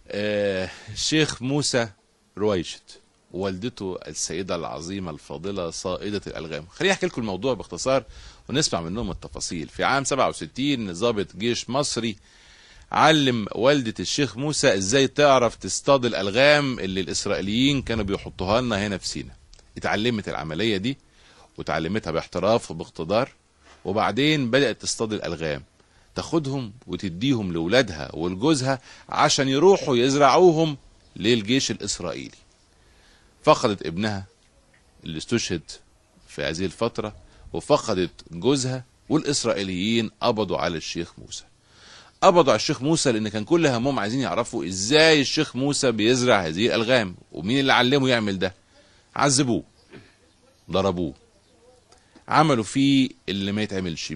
آه، الشيخ موسى رويشت والدته السيدة العظيمة الفاضلة صائدة الألغام خليني أحكي لكم الموضوع باختصار ونسمع منهم التفاصيل في عام 67 ضابط جيش مصري علم والدة الشيخ موسى ازاي تعرف تصطاد الألغام اللي الإسرائيليين كانوا بيحطوها لنا هنا في سينا اتعلمت العملية دي وتعلمتها باحتراف وباقتدار وبعدين بدأت تصطاد الألغام تاخدهم وتديهم لولادها ولجوزها عشان يروحوا يزرعوهم للجيش الإسرائيلي فقدت ابنها اللي استشهد في هذه الفترة وفقدت جوزها والإسرائيليين قبضوا على الشيخ موسى قبضوا على الشيخ موسى لأن كان كل همهم عايزين يعرفوا إزاي الشيخ موسى بيزرع هذه الألغام ومين اللي علمه يعمل ده عذبوه ضربوه عملوا فيه اللي ما يتعملش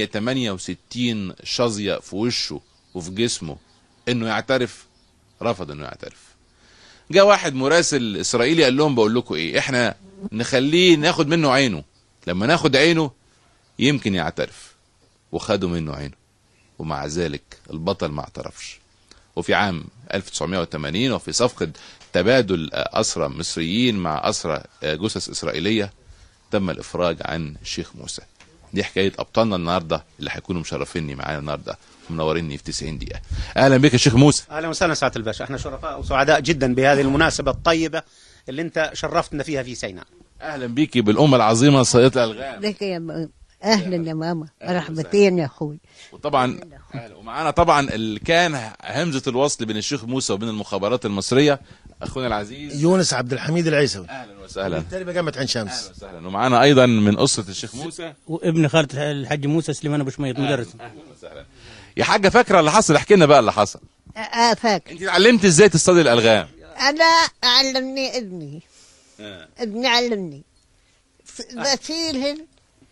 168 شظية في وشه وفي جسمه انه يعترف رفض انه يعترف جاء واحد مراسل اسرائيلي قال لهم بقول لكم ايه احنا نخليه ناخد منه عينه لما ناخد عينه يمكن يعترف وخدوا منه عينه ومع ذلك البطل ما اعترفش وفي عام 1980 وفي صفقة تبادل أسرى مصريين مع أسرى جثث إسرائيلية تم الإفراج عن الشيخ موسى دي حكاية أبطالنا النهاردة اللي هيكونوا مشرفيني معانا النهاردة ومنوريني في 90 دقيقة أهلا بك يا شيخ موسى اهلا وسهلا سعاده الباشا احنا شرفاء وسعداء جدا بهذه المناسبه الطيبه اللي انت شرفتنا فيها في سيناء أهلا بيكي بالأمة العظيمة صيدة الألغام لك يا ماما اهلا يا ماما مرحبتين يا اخوي وطبعا أهلا. ومعانا طبعا اللي كان همزة الوصل بين الشيخ موسى وبين المخابرات المصرية أخونا العزيز يونس عبد الحميد العيسوي أهلا وسهلا بالتالي بجامعة عين أهلا شمس وسهلا ومعانا أيضا من أسرة الشيخ موسى وابن خالة الحاج موسى سليمان ابو شميط مدرس اهلا وسهلا يا حاجه فاكره اللي حصل احكي لنا بقى اللي حصل اه فاكر انت اتعلمت ازاي تصطادي الالغام انا علمني ابني ابني علمني ف- بشيلهن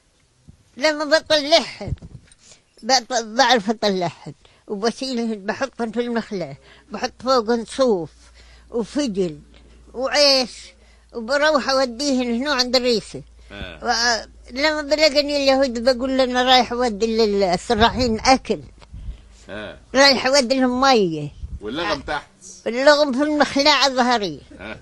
لما بطلعهن بط- بعرف اطلعهن وبشيلهن بحطهن في المخلة بحط فوقهن صوف وفجل وعيش وبروح اوديهن هنا عند الريسه و- لما بلاقني اليهود بقول له انا رايح اودي للسراحين اكل رايح اودي لهم ميه واللغم تحت اللغم في المخلاعة الظهرية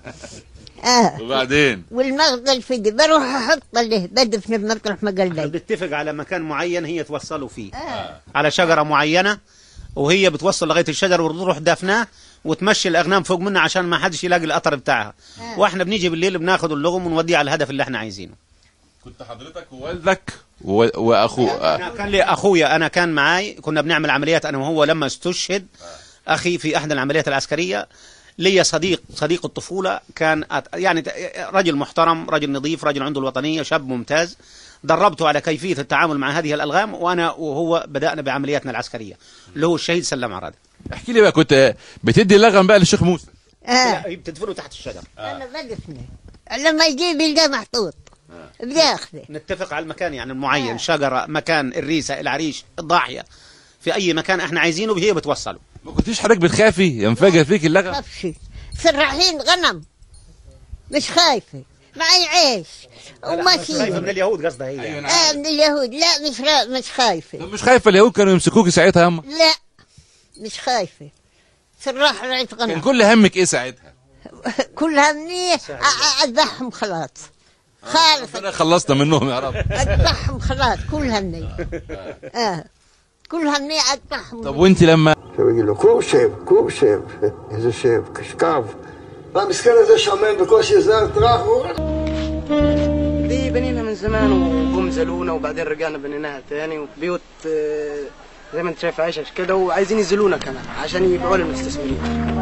اه وبعدين والمغزى الفدي بروح احط له بدفن بمطرح ما قال احنا لي بنتفق على مكان معين هي توصلوا فيه آه. على شجره معينه وهي بتوصل لغايه الشجر وتروح دافناه وتمشي الاغنام فوق منها عشان ما حدش يلاقي القطر بتاعها واحنا بنيجي بالليل بناخد اللغم ونوديه على الهدف اللي احنا عايزينه كنت حضرتك ووالدك و... واخوه أنا كان لي اخويا انا كان معاي كنا بنعمل عمليات انا وهو لما استشهد اخي في احدى العمليات العسكريه لي صديق صديق الطفوله كان أت- يعني ت- رجل محترم رجل نظيف رجل عنده الوطنيه شاب ممتاز دربته على كيفيه التعامل مع هذه الالغام وانا وهو بدانا بعملياتنا العسكريه اللي هو الشهيد سلام عراده احكي لي بقى كنت بتدي اللغم بقى للشيخ موسى اه لا، بتدفنه تحت الشجر انا بدفنه لما يجيب يلقاه محطوط بياخذه نتفق على المكان يعني المعين شجره مكان الريسه العريش الضاحيه في اي مكان احنا عايزينه هي بتوصله ما كنتيش حضرتك بتخافي ينفجر فيك اللغم خافش سراحين غنم مش خايفة معي عيش خايفه وماشي من اليهود قصدها هي يعني. اه من اليهود لا مش را... مش خايفة طب مش خايفه اليهود كانوا يمسكوكي ساعتها ياما لا مش خايفة سراح رعية كان غنم كل همك ايه ساعتها كلها منيح أ- أ- اذبحهم خلاص خالص انا خلصنا منهم يا رب اذبحهم خلاص كلها منيح اه كلها منيح اذبحهم طب وانت لما ויגיד לו, כלום שב, כלום שב. איזה שב, קשקב. והמסכן הזה שמן בקושי זר טראח, הוא دي بنينا من زمان وجم زلونا وبعدين رجعنا بنيناها تاني وبيوت آه، زي ما انت شايف عايشه كده وعايزين يزلونا كمان عشان يبيعوا للمستثمرين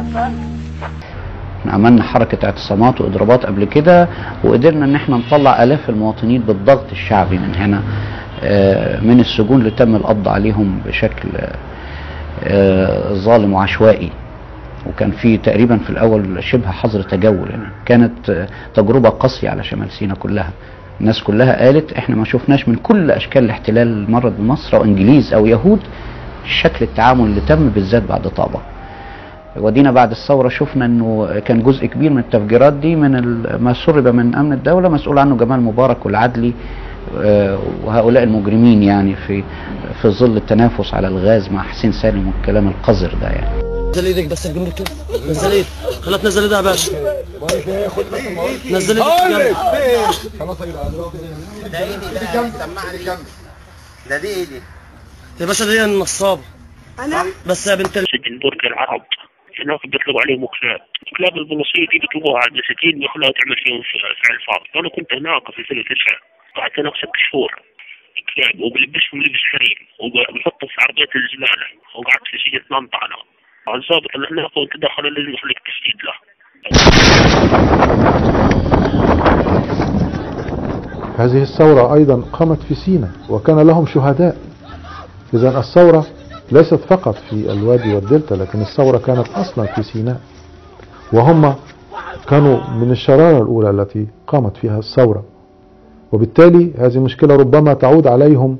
احنا عملنا حركة اعتصامات واضرابات قبل كده وقدرنا ان احنا نطلع الاف المواطنين بالضغط الشعبي من هنا آه، من السجون اللي تم القبض عليهم بشكل آه، ظالم وعشوائي وكان في تقريبا في الاول شبه حظر تجول يعني كانت آه، تجربة قاسية على شمال سيناء كلها الناس كلها قالت احنا ما شفناش من كل اشكال الاحتلال اللي مرت بمصر او انجليز او يهود شكل التعامل اللي تم بالذات بعد طابة ودينا بعد الثورة شفنا انه كان جزء كبير من التفجيرات دي من ال- ما سرب من امن الدولة مسؤول عنه جمال مبارك والعدلي آه، وهؤلاء المجرمين يعني في في ظل التنافس على الغاز مع حسين سالم والكلام القذر ده يعني نزل ايدك بس الجمرك كده نزل ايدك خلاص تنزل ايدها يا باشا نزل ايدك ده دي ايه دي؟ يا باشا دي النصابه انا بس يا بنت ال- سجن برج العرب هناك بيطلبوا عليهم كلاب كلاب البوليسية دي بيطلبوها على المساكين بيخلوها تعمل فيهم فعل فاضي أنا كنت هناك في سنة تسعة قعدت هناك ست شهور كلاب وبلبسهم لبس حريم وبحطهم في عربية الزبالة وقعدت في سجن 18 أنا الضابط اللي هناك وانت داخل اللي يخليك تسديد له هذه الثورة أيضا قامت في سيناء وكان لهم شهداء إذا الثورة ليست فقط في الوادي والدلتا لكن الثورة كانت أصلا في سيناء وهم كانوا من الشرارة الأولى التي قامت فيها الثورة وبالتالي هذه المشكلة ربما تعود عليهم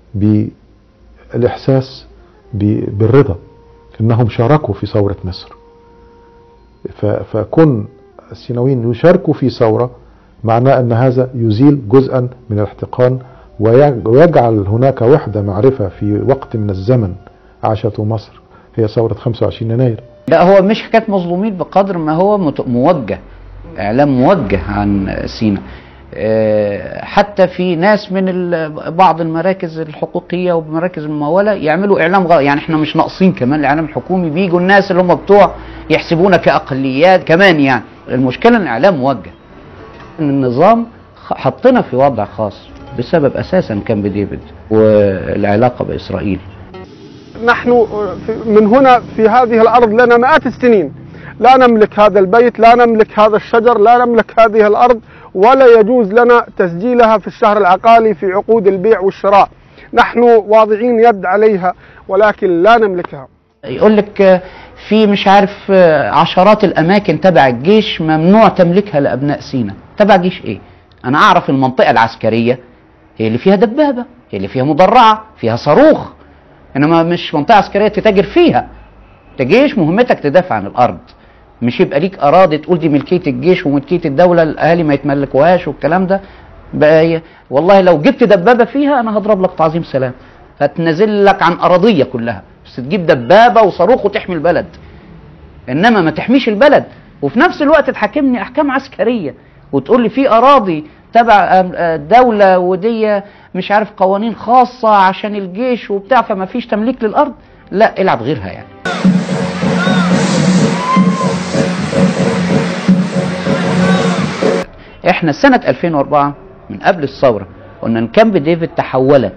بالإحساس ب- بالرضا أنهم شاركوا في ثورة مصر ف- فكن السيناويين يشاركوا في ثورة معناه أن هذا يزيل جزءا من الاحتقان ويج- ويجعل هناك وحدة معرفة في وقت من الزمن عاشته مصر هي ثورة 25 يناير لا هو مش حكايه مظلومين بقدر ما هو مت- موجه اعلام موجه عن سينا آه، حتى في ناس من ال- بعض المراكز الحقوقيه ومراكز المموله يعملوا اعلام غلط يعني احنا مش ناقصين كمان الاعلام الحكومي بيجوا الناس اللي هم بتوع يحسبونا كاقليات كمان يعني المشكله ان الاعلام موجه ان النظام خ- حطنا في وضع خاص بسبب اساسا كامب ديفيد والعلاقه باسرائيل نحن في- من هنا في هذه الأرض لنا مئات السنين لا نملك هذا البيت لا نملك هذا الشجر لا نملك هذه الأرض ولا يجوز لنا تسجيلها في الشهر العقاري في عقود البيع والشراء نحن واضعين يد عليها ولكن لا نملكها يقول لك آه، في مش عارف آه، عشرات الاماكن تبع الجيش ممنوع تملكها لابناء سينا تبع جيش ايه انا اعرف المنطقه العسكريه هي اللي فيها دبابه هي اللي فيها مدرعه فيها صاروخ انما مش منطقه عسكريه تتاجر فيها انت جيش مهمتك تدافع عن الارض مش يبقى ليك اراضي تقول دي ملكيه الجيش وملكيه الدوله الاهالي ما يتملكوهاش والكلام ده بقى هي- والله لو جبت دبابه فيها انا هضرب لك تعظيم سلام هتنزل لك عن اراضيه كلها بس تجيب دبابه وصاروخ وتحمي البلد انما ما تحميش البلد وفي نفس الوقت تحاكمني احكام عسكريه وتقول لي في اراضي تبع أم- آه، دوله ودي مش عارف قوانين خاصه عشان الجيش وبتاع فما فيش تمليك للارض لا العب غيرها يعني احنا سنة 2004 من قبل الثورة قلنا ان كامب ديفيد تحولت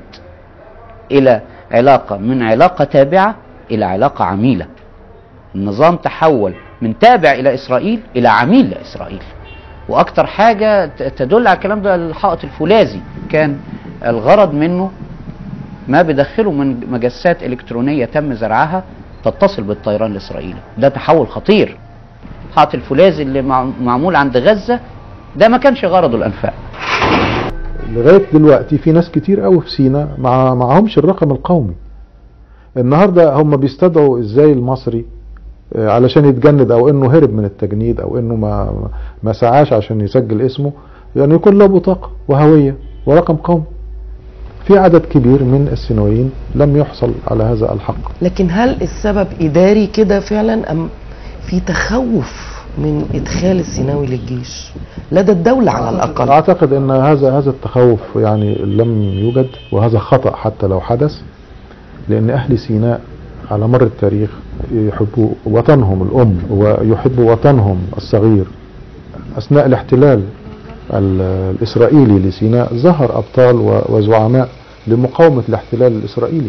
الى علاقة من علاقة تابعة الى علاقة عميلة النظام تحول من تابع الى اسرائيل الى عميل لاسرائيل واكتر حاجة ت- تدل على الكلام ده الحائط الفولاذي كان الغرض منه ما بدخله من مجسات الكترونية تم زرعها تتصل بالطيران الاسرائيلي ده تحول خطير الحائط الفولاذي اللي مع- معمول عند غزة ده ما كانش غرضه الانفاق لغايه دلوقتي في ناس كتير قوي في سينا مع معهمش الرقم القومي النهارده هم بيستدعوا ازاي المصري آه، علشان يتجند او انه هرب من التجنيد او انه ما ما سعاش عشان يسجل اسمه يعني يكون له بطاقه وهويه ورقم قومي في عدد كبير من السينويين لم يحصل على هذا الحق لكن هل السبب إداري كده فعلا أم في تخوف من إدخال السيناوي للجيش لدى الدولة على الأقل اعتقد ان هذا هذا التخوف يعني لم يوجد وهذا خطا حتى لو حدث لان اهل سيناء على مر التاريخ يحبوا وطنهم الام ويحبوا وطنهم الصغير اثناء الاحتلال ال- الاسرائيلي لسيناء ظهر ابطال و- وزعماء لمقاومه الاحتلال الاسرائيلي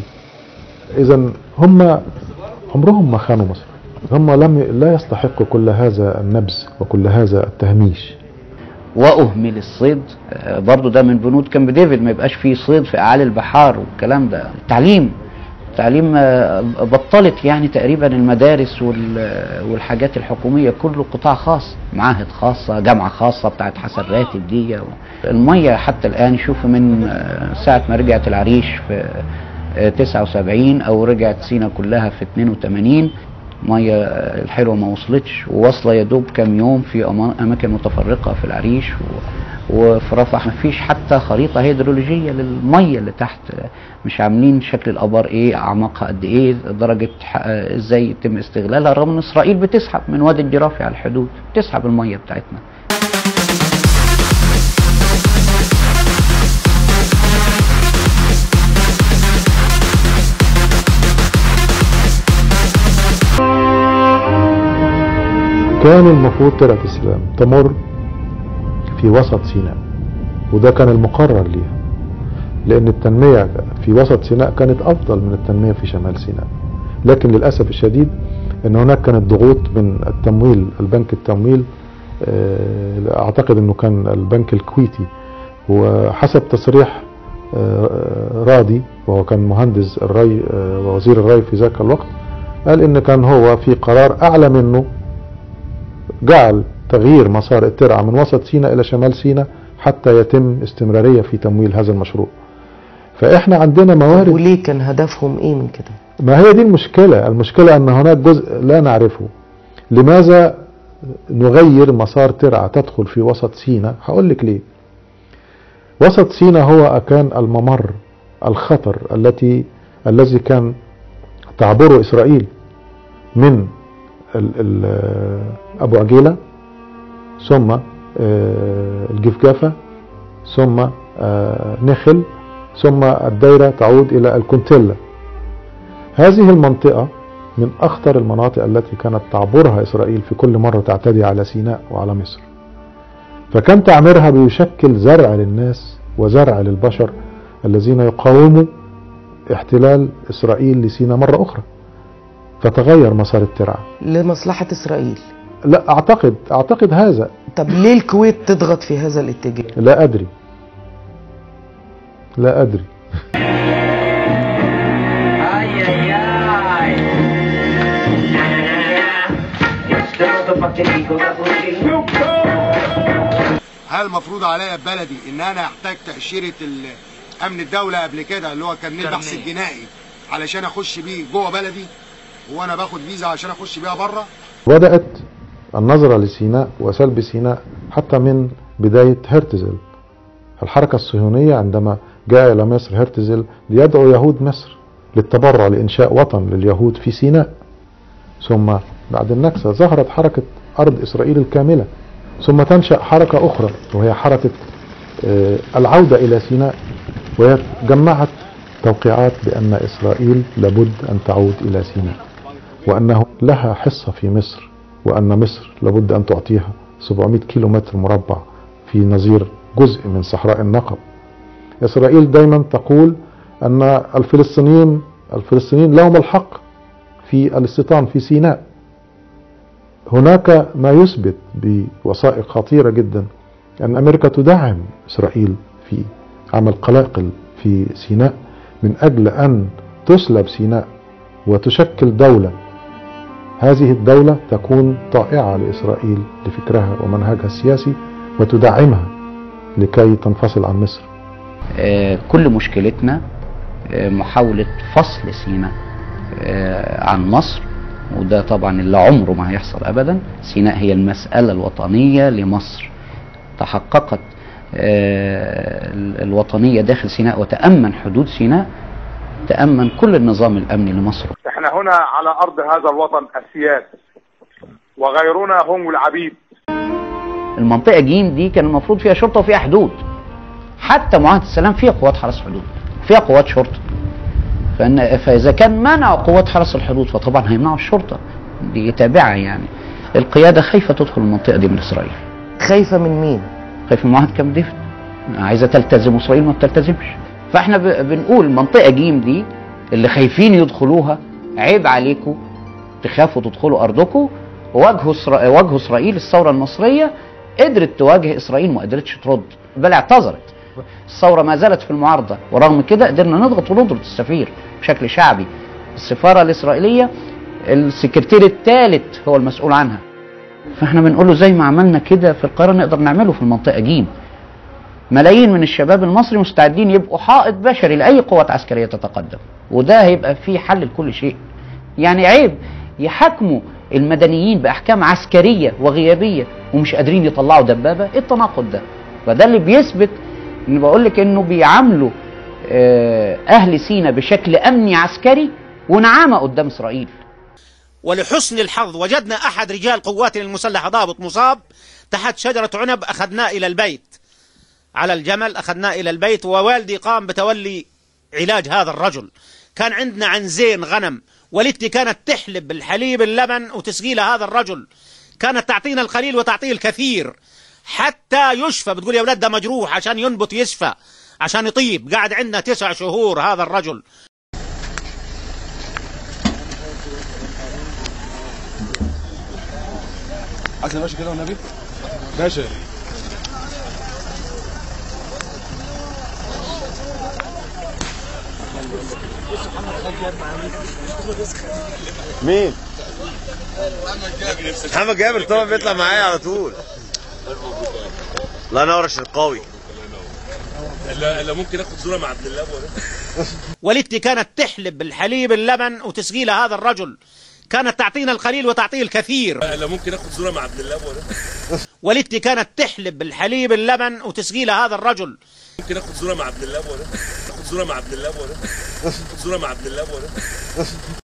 اذا هم عمرهم ما خانوا مصر هم لم لا يستحقوا كل هذا النبذ وكل هذا التهميش واهمل الصيد آه، برضو ده من بنود كامب ديفيد ما يبقاش فيه صيد في اعالي البحار والكلام ده تعليم تعليم آه، بطلت يعني تقريبا المدارس وال- والحاجات الحكوميه كله قطاع خاص معاهد خاصه جامعه خاصه بتاعت حسن راتب دي الميه حتى الان شوف من آه، ساعه ما رجعت العريش في آه، 79 او رجعت سينا كلها في 82 ميه الحلوه ما وصلتش وواصله يا دوب كام يوم في أما- اماكن متفرقه في العريش و- وفي رفح مفيش حتى خريطة هيدرولوجية للمية اللي تحت مش عاملين شكل الآبار ايه أعماقها قد ايه درجة ح- ازاي يتم استغلالها رغم ان إسرائيل بتسحب من وادي الجرافي على الحدود بتسحب المية بتاعتنا كان المفروض ترعة السلام تمر في وسط سيناء وده كان المقرر ليها لأن التنمية في وسط سيناء كانت أفضل من التنمية في شمال سيناء لكن للأسف الشديد أن هناك كانت ضغوط من التمويل البنك التمويل آه، أعتقد أنه كان البنك الكويتي وحسب تصريح آه، راضي وهو كان مهندس الري آه، ووزير الري في ذاك الوقت قال ان كان هو في قرار اعلى منه جعل تغيير مسار الترعة من وسط سيناء الى شمال سيناء حتى يتم استمرارية في تمويل هذا المشروع فاحنا عندنا موارد وليه كان هدفهم ايه من كده ما هي دي المشكلة المشكلة ان هناك جزء لا نعرفه لماذا نغير مسار ترعة تدخل في وسط سيناء هقول لك ليه وسط سيناء هو كان الممر الخطر التي الذي كان تعبره إسرائيل من ال ال أبو عجيلة ثم آه، الجفجافة ثم آه، نخل ثم الدايرة تعود إلى الكونتيلا هذه المنطقة من أخطر المناطق التي كانت تعبرها إسرائيل في كل مرة تعتدي على سيناء وعلى مصر فكان تعميرها بيشكل زرع للناس وزرع للبشر الذين يقاوموا احتلال إسرائيل لسيناء مرة أخرى فتغير مسار الترعة لمصلحة اسرائيل لا أعتقد أعتقد هذا طب ليه الكويت تضغط في هذا الاتجاه لا أدري لا أدري هل المفروض عليا ببلدي ان انا احتاج تاشيره ال- امن الدوله قبل كده اللي هو كان البحث الجنائي علشان اخش بيه جوه بلدي وانا باخد فيزا عشان اخش بيها بره بدأت النظرة لسيناء وسلب سيناء حتى من بداية هرتزل الحركة الصهيونية عندما جاء إلى مصر هرتزل ليدعو يهود مصر للتبرع لإنشاء وطن لليهود في سيناء ثم بعد النكسة ظهرت حركة أرض إسرائيل الكاملة ثم تنشأ حركة أخرى وهي حركة آه، العودة إلى سيناء وهي جمعت توقيعات بأن إسرائيل لابد أن تعود إلى سيناء وأنه لها حصة في مصر وأن مصر لابد أن تعطيها 700 كيلو متر مربع في نظير جزء من صحراء النقب إسرائيل دايما تقول أن الفلسطينيين الفلسطينيين لهم الحق في الاستيطان في سيناء هناك ما يثبت بوثائق خطيرة جدا أن أمريكا تدعم إسرائيل في عمل قلاقل في سيناء من أجل أن تسلب سيناء وتشكل دولة هذه الدولة تكون طائعة لإسرائيل لفكرها ومنهجها السياسي وتدعمها لكي تنفصل عن مصر آه، كل مشكلتنا آه، محاولة فصل سيناء آه، عن مصر وده طبعا اللي عمره ما هيحصل ابدا سيناء هي المسألة الوطنية لمصر تحققت آه، ال- الوطنية داخل سيناء وتأمن حدود سيناء تأمن كل النظام الأمني لمصر احنا هنا على ارض هذا الوطن السياسي وغيرنا هم العبيد المنطقة جيم دي كان المفروض فيها شرطة وفيها حدود حتى معاهدة السلام فيها قوات حرس حدود فيها قوات شرطة فإن فإذا كان منعوا قوات حرس الحدود فطبعا هيمنعوا الشرطة دي تابعة يعني القيادة خايفة تدخل المنطقة دي من إسرائيل خايفة من مين؟ خايفة من معاهدة كامب ديفيد عايزة تلتزم إسرائيل ما بتلتزمش فإحنا ب- بنقول منطقة جيم دي اللي خايفين يدخلوها عيب عليكم تخافوا تدخلوا أرضكم واجهوا إسرا- واجهوا إسرائيل الثورة المصرية قدرت تواجه إسرائيل وما قدرتش ترد بل اعتذرت الثورة ما زالت في المعارضة ورغم كده قدرنا نضغط ونضرب السفير بشكل شعبي السفارة الإسرائيلية السكرتير الثالث هو المسؤول عنها فاحنا بنقول له زي ما عملنا كده في القاهرة نقدر نعمله في المنطقة جيم ملايين من الشباب المصري مستعدين يبقوا حائط بشري لأي قوات عسكرية تتقدم وده هيبقى فيه حل لكل شيء يعني عيب يحاكموا المدنيين بأحكام عسكرية وغيابية ومش قادرين يطلعوا دبابة ايه التناقض ده فده اللي بيثبت ان بقول لك انه بيعاملوا آه، اهل سينا بشكل امني عسكري ونعامه قدام اسرائيل ولحسن الحظ وجدنا أحد رجال قواتنا المسلحة ضابط مصاب تحت شجرة عنب أخذناه إلى البيت على الجمل أخذناه إلى البيت ووالدي قام بتولي علاج هذا الرجل كان عندنا عنزين غنم والدتي كانت تحلب الحليب اللبن وتسقيه هذا الرجل كانت تعطينا القليل وتعطيه الكثير حتى يشفى بتقول يا أولاد ده مجروح عشان ينبت يشفى عشان يطيب قاعد عندنا تسع شهور هذا الرجل عايز ماشي كده والنبي باشا مين؟ محمد جابر طبعا بيطلع معايا على طول الله ينور الشرقاوي الا الا ممكن اخد صوره مع عبد الله ولا والدتي كانت تحلب الحليب اللبن وتسقيه هذا الرجل كانت تعطينا القليل وتعطيه الكثير الا ممكن اخد صوره مع عبد الله ولا والدتي كانت تحلب الحليب اللبن وتسقيه هذا الرجل ممكن اخد صوره مع عبد الله ولا اخد صوره مع عبد الله ولا اخد صوره مع عبد الله ولا